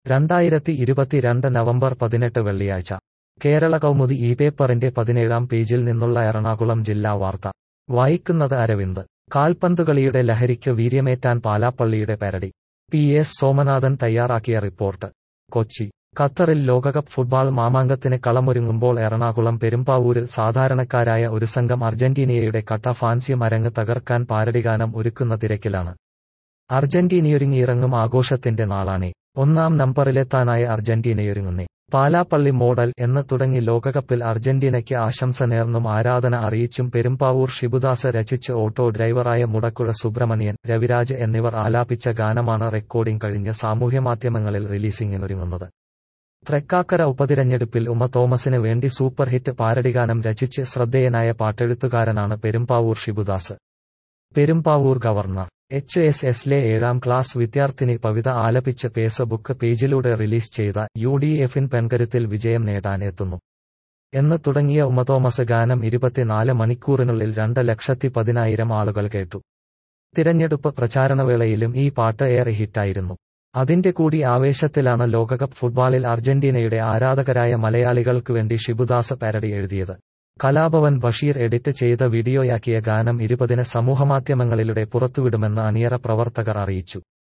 രണ്ടായിരത്തി ഇരുപത്തിരണ്ട് നവംബർ പതിനെട്ട് വെള്ളിയാഴ്ച കേരള കൗമുദി ഈ പേപ്പറിന്റെ പതിനേഴാം പേജിൽ നിന്നുള്ള എറണാകുളം ജില്ലാ വാർത്ത വായിക്കുന്നത് അരവിന്ദ് കാൽപന്തുകളിയുടെ ലഹരിക്ക് വീര്യമേറ്റാൻ പാലാപ്പള്ളിയുടെ പരടി പി എസ് സോമനാഥൻ തയ്യാറാക്കിയ റിപ്പോർട്ട് കൊച്ചി ഖത്തറിൽ ലോകകപ്പ് ഫുട്ബോൾ മാമാങ്കത്തിന് കളമൊരുങ്ങുമ്പോൾ എറണാകുളം പെരുമ്പാവൂരിൽ സാധാരണക്കാരായ ഒരു സംഘം അർജന്റീനയുടെ കട്ട ഫാൻസി മരങ്ങ് തകർക്കാൻ പാരടിഗാനം ഒരുക്കുന്ന തിരക്കിലാണ് അർജന്റീനയൊരുങ്ങിയിറങ്ങും ആഘോഷത്തിന്റെ നാളാണേ ഒന്നാം നമ്പറിലെത്താനായ അർജന്റീനയൊരുങ്ങുന്നേ പാലാപ്പള്ളി മോഡൽ എന്ന് തുടങ്ങി ലോകകപ്പിൽ അർജന്റീനയ്ക്ക് ആശംസ നേർന്നും ആരാധന അറിയിച്ചും പെരുമ്പാവൂർ ഷിബുദാസ് രചിച്ച് ഓട്ടോ ഡ്രൈവറായ മുടക്കുഴ സുബ്രഹ്മണ്യൻ രവിരാജ് എന്നിവർ ആലാപിച്ച ഗാനമാണ് റെക്കോർഡിംഗ് കഴിഞ്ഞ് സാമൂഹ്യമാധ്യമങ്ങളിൽ റിലീസിംഗിനൊരുങ്ങുന്നത് തൃക്കാക്കര ഉപതിരഞ്ഞെടുപ്പിൽ ഉമ തോമസിന് വേണ്ടി സൂപ്പർ ഹിറ്റ് പാരടിഗാനം രചിച്ച് ശ്രദ്ധേയനായ പാട്ടെഴുത്തുകാരനാണ് Perumbavoor Shibudas Perumbavoor governor H S എസിലെ ഏഴാം ക്ലാസ് വിദ്യാർത്ഥിനി പവിത ആലപിച്ച് ഫേസ്ബുക്ക് പേജിലൂടെ റിലീസ് ചെയ്ത യു ഡി എഫിൻ പെൺകരുത്തിൽ വിജയം നേടാൻ എത്തുന്നു എന്ന് തുടങ്ങിയ ഉമതോമസ് ഗാനം ഇരുപത്തിനാല് മണിക്കൂറിനുള്ളിൽ രണ്ട് ലക്ഷത്തി പതിനായിരം ആളുകൾ കേട്ടു തിരഞ്ഞെടുപ്പ് പ്രചാരണവേളയിലും ഈ പാട്ട് ഏറെ ഹിറ്റായിരുന്നു അതിന്റെ കൂടി ആവേശത്തിലാണ് ലോകകപ്പ് ഫുട്ബോളിൽ അർജന്റീനയുടെ ആരാധകരായ മലയാളികൾക്ക് വേണ്ടി ഷിബുദാസ് പാരഡി എഴുതിയത് കലാഭവൻ ബഷീർ എഡിറ്റ് ചെയ്ത വീഡിയോയാക്കിയ ഗാനം ഇരുപതിന് സമൂഹമാധ്യമങ്ങളിലൂടെ പുറത്തുവിടുമെന്ന് അണിയറ പ്രവർത്തകർ അറിയിച്ചു